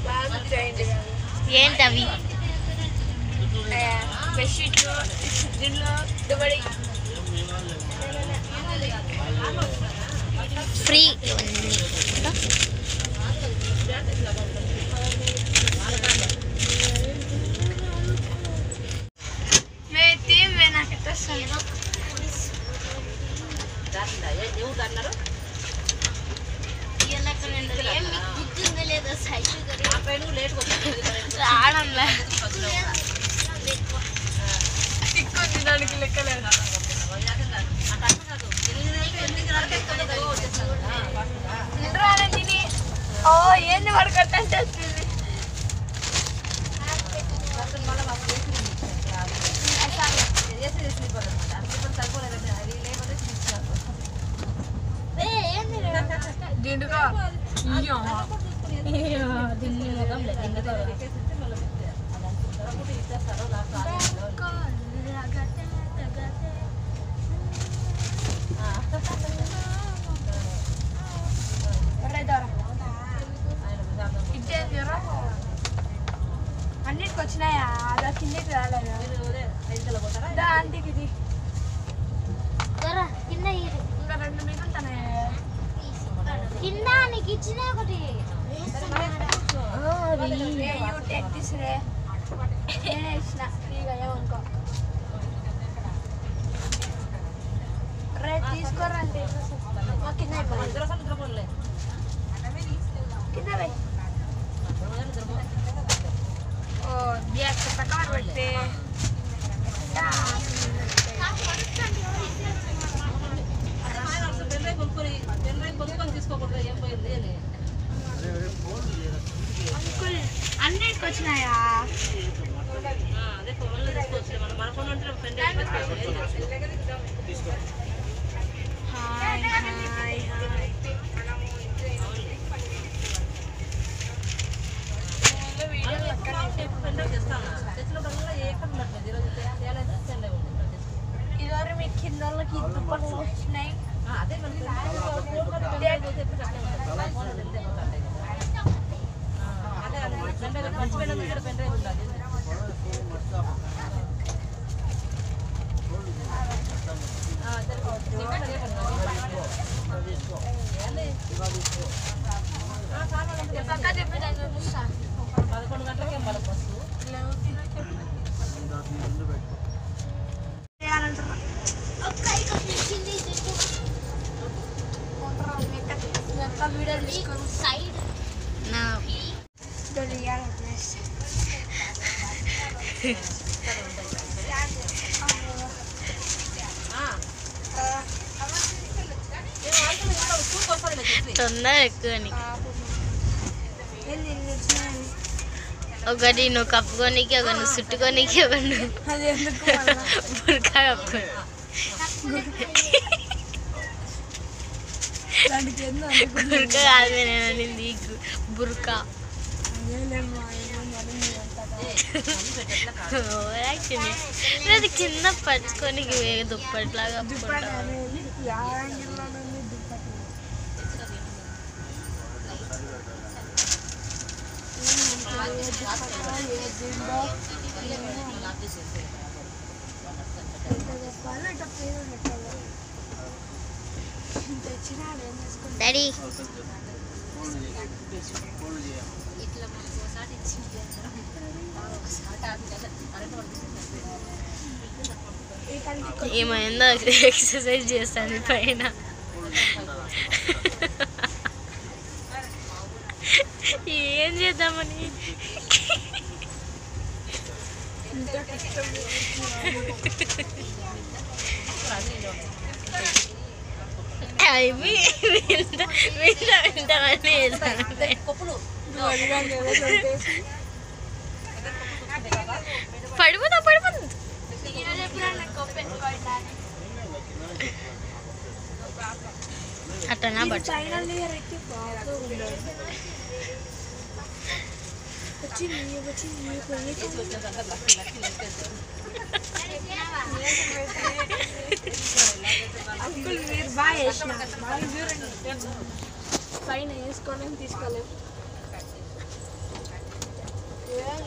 ఏంటవి బెడ్షీట్లు దీంట్లో దుబడి ఫ్రీ ఇవన్నీ కదా? మే తీమ్ మే నాకు ఎత్తేస్తాను ఏం మీకు గుర్తుందో లేదో సైకిల్ రావడంలే తిక్కుంది దానికి లెక్కలేదు తిని ఓ ఏంది వాడు కట్టంటే వస్తుంది దిండుగా అన్నిటికి వచ్చినాయా అదా కిందకి రాలేదా దా ఆంటీకి ఇది కింద ఇరు. ఇంకా రెండు మిగులుతానే కింద నీకు ఇచ్చిన ఒకటి యూ టేక్ దిస్ రే నేనే ఇచ్చిన ఫ్రీగా ఏమనుకో రే తీసుకోరండి మా కింద అయిపోయింది. కింద వెయ్. ఓ బ్యాగ్ పక్కన పెడితే దా. అంకుల్ అన్నిటికి వచ్చినాయా హాయ్ హాయ్ హాయ్ ఇదివరకు మీ కింద వాళ్ళకి దుప్పట్లు వచ్చినాయి పక్క చెప్పేదాన్ని చూపిస్తా చేయాలంటున్నా వీడియోలు తీసుకొని సైడ్ నా చేయాలంటున్నా తొందర ఎక్కువ నీకు ఏంది ఇన్ని వచ్చినాయని ఒకటి నువ్వు కప్పుకోనికి ఒక నువ్వు చుట్టుకోనికి ఒక నువ్వు అది ఎందుకు మళ్ళా? బుర్కా కప్పుకో దానికి ఎందుకు అందుకు బుర్కా కాదు నేను అనింది గు- బుర్కా అదేలేమ్మా, ఏమో మరి నీ అంతగా. ఓవరాక్షన్ అది కింద పట్టుకోనికి దుప్పట్లాగా దుప్పటి కప్పుకుంటావు అనేది యా యాంగిల్లోనుంది దుప్పటి. ఏం ఏ దుప్పటో, ఏ దిండో, ఏమో. ఎంత చెప్పాలో ఇట్ట పేరు పెట్టాలి. తెచ్చినాడు ఏం చేసుకుంటా డాడీ ఈ కంటికి ఏమైందో ఎక్సర్సైజ్ చేస్తాను పైన ఏం చేద్దామని ఇంత కష్టం అవి వింత వింత వింతమని చేస్తాను నువ్వు అడిగాను కదా చంపేసి. పడిపోతా పడిపోతుంది నేను చెప్పినా నాకు కొప్పెట్టుకోండి అని. అట్టనా ఇది బట్ చైనా లేయర్ ఎక్కి బాగా ఉండదు వచ్చింది వచ్చింది కొన్ని అంకుల్ మీరు బాగా వేసిన బాగా చూడండి పైన వేసుకోలేము తీసుకోలేము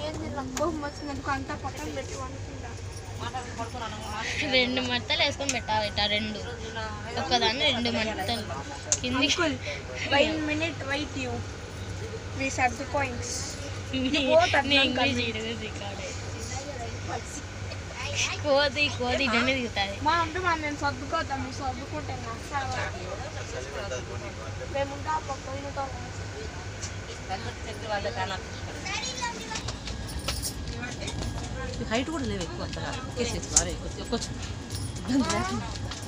ఏంది నాకు కోపం వచ్చినందుకు అంతా పక్కన పెట్టి వండుకుంటా రెండు మడతలు వేసుకొని పెట్టాలి ఇట్లా రెండు ఒక్కదాన్ని రెండు మడతలు కింది uncle one minute wait you please at the points నీ ఇంగ్లీష్ ఇడుగు రికార్డే కోది కోది ఇటనే దిగుతుంది మా అంటే మా నేను సర్దుకోతాం మీరు సర్దుకుంటే మేము ఉంటా పక్కన హైట్ కూడా లేవు ఎక్కువ అంతగా ఎక్కేసేసి బాగా ఎక్కువ ఎక్కొచ్చు ఇబ్బంది లేకుండా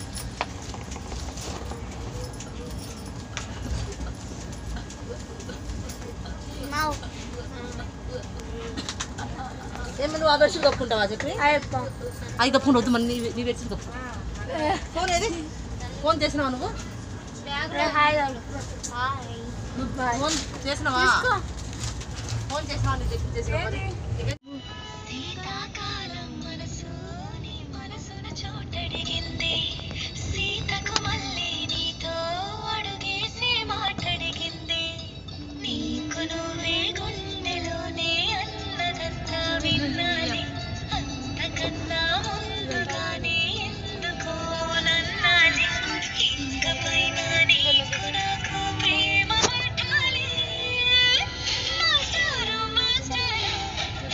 ఏమి నువ్వు ఆ బెడ్షీట్ కప్పుకుంటావా చెప్పి అయ్యప్ప అది కప్పుకుంటు వద్దు మరి నీ నీ బెడ్షీట్ కప్పు ఫోన్ ఏది ఫోన్ చేసినావా నువ్వు హాయ్ నువ్వు ఫోన్ చేసినావా ఫోన్ చేసినావా నీకు చెప్పి చేసినావా మరి? శీతాకాలం మనసు నీ మనసున చోటడిగింది సీతకు మళ్ళీ నీతో అడుగేసి మాటడిగింది నీకు నువ్వే గుండెలోనే అన్నదంతా విన్నాలి అంతకన్నా ముందుగానే ఎందుకో నన్నాలి ఇంక పైన నీకు నాకు ప్రేమ పట్టాలి మాస్టారు మాస్టారు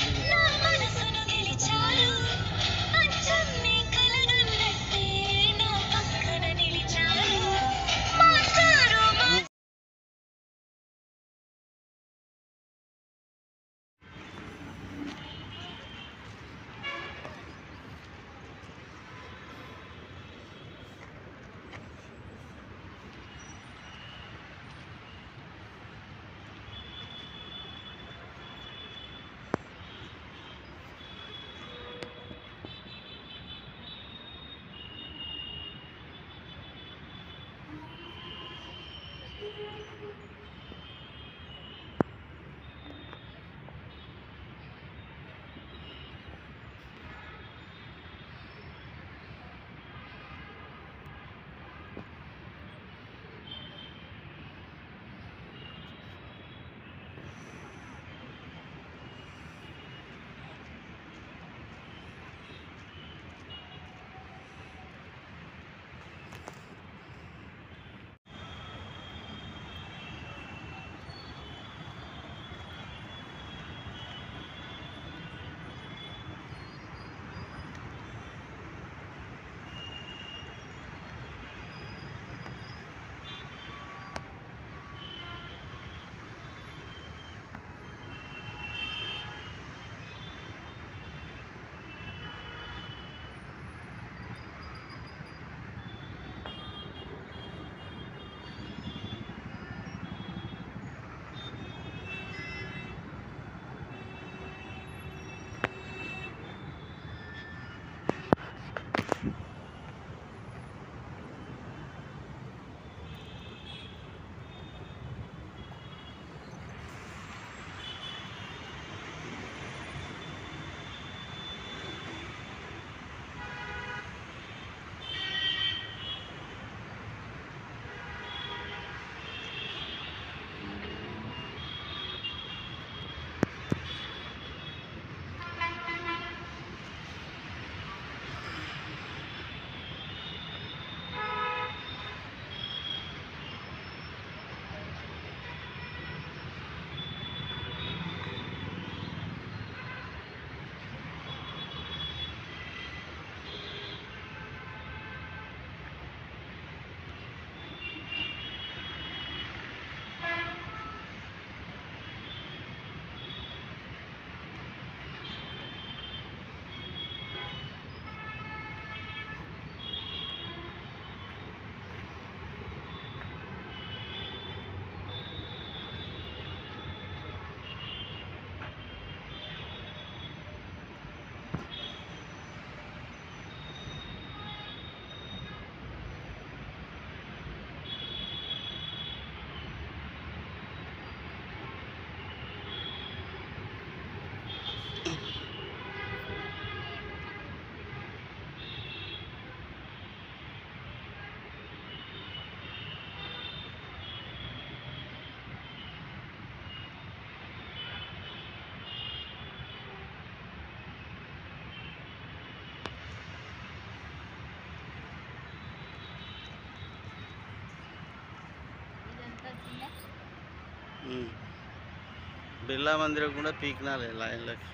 ఉమ్. బిర్లా మందిరం కూడా పీకినాలి లైన్లోకి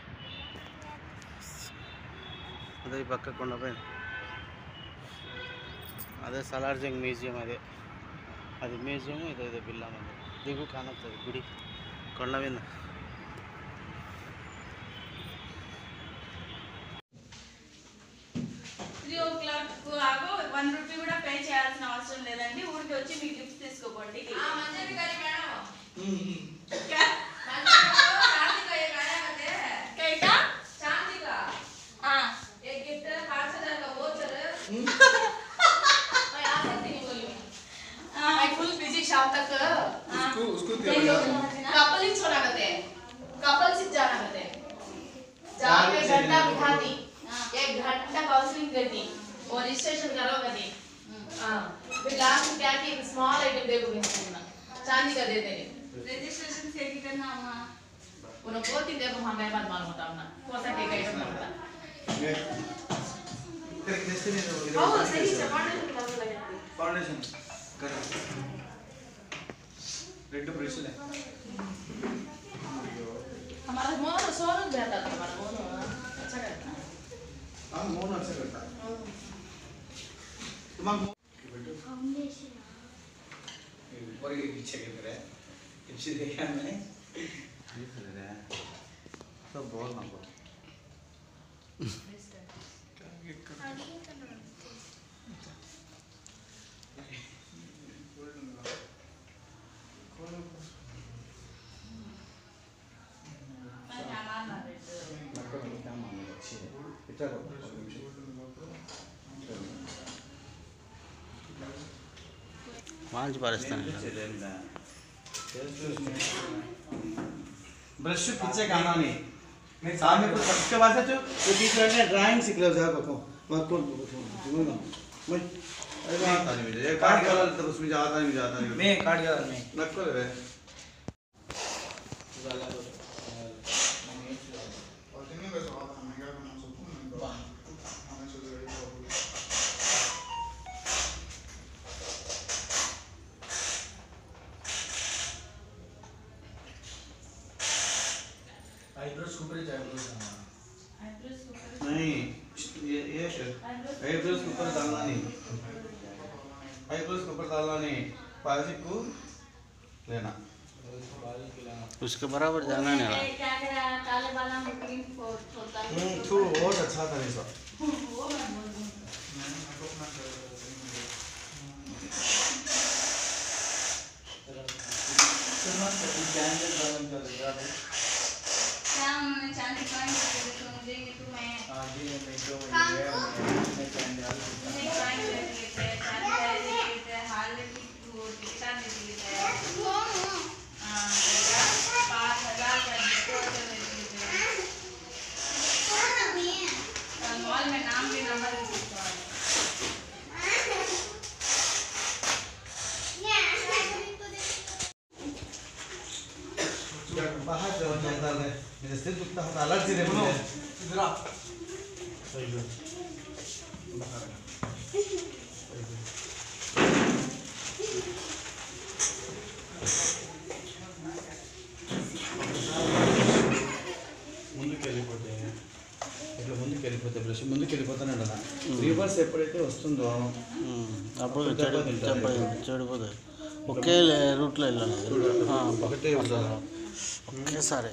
అదే ఈ పక్క కొండపైన అదే సలార్జంగ్ మ్యూజియం అదే అది మ్యూజియం ఇదే ఇదే బిర్లా మందిరం దిగు కానొస్తుంది గుడి కొండ మీద త్రీ ఓ క్లాక్ ఆగో వన్ రూపీ కూడా పే చేయాల్సిన అవసరం లేదండి ఊరికి వచ్చి మీకు గిఫ్ట్ తీసుకోకండి కైటా हाँ फुल बिजी शाम तक उसको उसको कपल ही छोड़ा करते कपल से जाना करते जाके घंटा बिठा दी एक घंटा काउंसलिंग कर दी और रजिस्ट्रेशन करो कर दी हाँ फिर लास्ट में क्या कि स्मॉल आइटम देखो भी चांदी का दे देंगे रजिस्ट्रेशन से की करना हुआ उन्हें बहुत ही देखो हमें बात मालूम होता अपना कौन सा केक आइटम होता हाँ सही से फाउंडेशन कर रेड ब्रश ले हमारा मोनो सोनू बेहतर था हमारा मोनो अच्छा करता है हां मोन अच्छा करता तुम्हारा ऊपर के पीछे के तरह पीछे देखा मैंने तो बोल ना बोल क्या मामला अच्छी है इतना మంచి పరిస్థితి ब्रश पीछे का आना नहीं नहीं सामने को सबके पास है जो वो बीच में ड्राइंग सीख लो जाओ को मैं कौन तुम्हें ना मैं अरे आता नहीं मुझे कार्ड कलर तो उसमें जाता नहीं जाता नहीं मैं कार्ड कलर में लग को ले नहीं ये ये आईब्रोज के ऊपर डालना नहीं आईब्रोज के ऊपर डालना नहीं पाजी को लेना उसके बराबर जाना नहीं रहा क्या करा काले बाला में क्रीम होता है हम्म तू बहुत अच्छा था ये सब वो मैं बोल दूँ क्या उन्होंने चांदी कॉइन दे तो मुझे कि तू मैं मुझे कॉइन दे दिए थे चांदी का दे दिए थे हाल की वो टिकटा दे दिए थे हाँ पाँच हजार का डिस्काउंट दे दिए थे और मॉल में नाम भी नंबर भी लिखा है बाहर जाओ जाता है मेरे सिर दुखता होता अलग से रे मुझे इधर आ ముందుకు వెళ్ళిపోతే ఇట్లా ముందుకు వెళ్ళిపోతే బ్రష్ ముందుకు వెళ్ళిపోతానే కదా రివర్స్ ఎప్పుడైతే వస్తుందో ఉమ్, అప్పుడు చెడు చెప్ప చెడిపోతుంది ఒకే లే- రూట్లో వెళ్ళాలి ఆ, ఒకటే ఉండాలి ఒకేసారి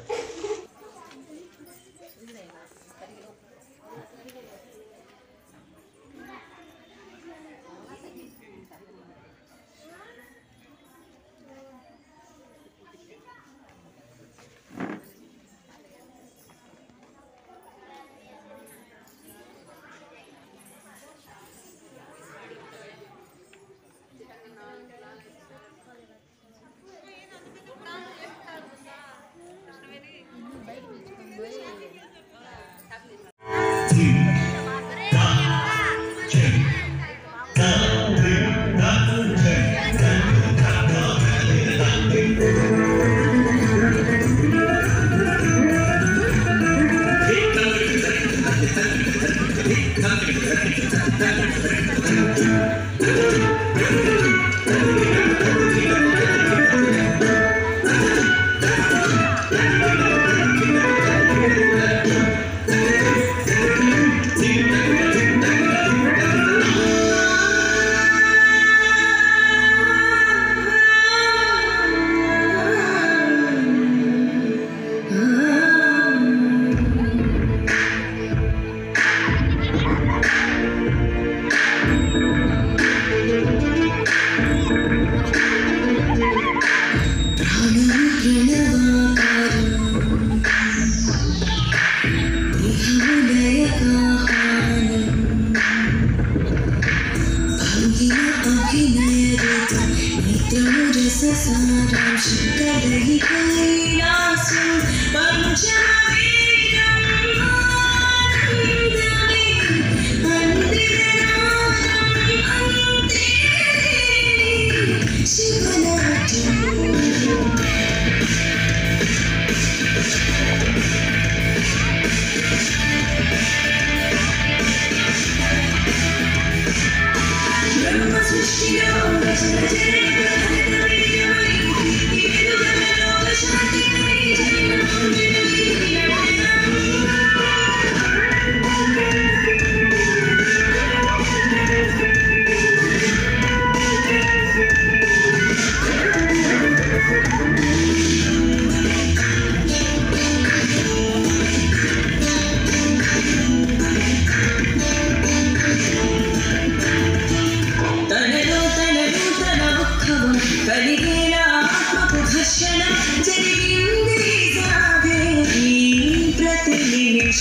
Thank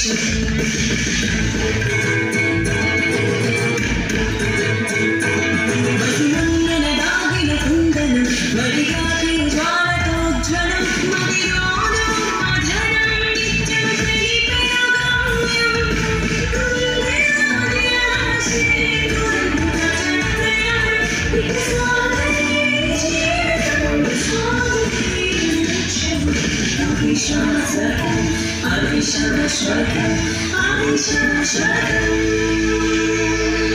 Shut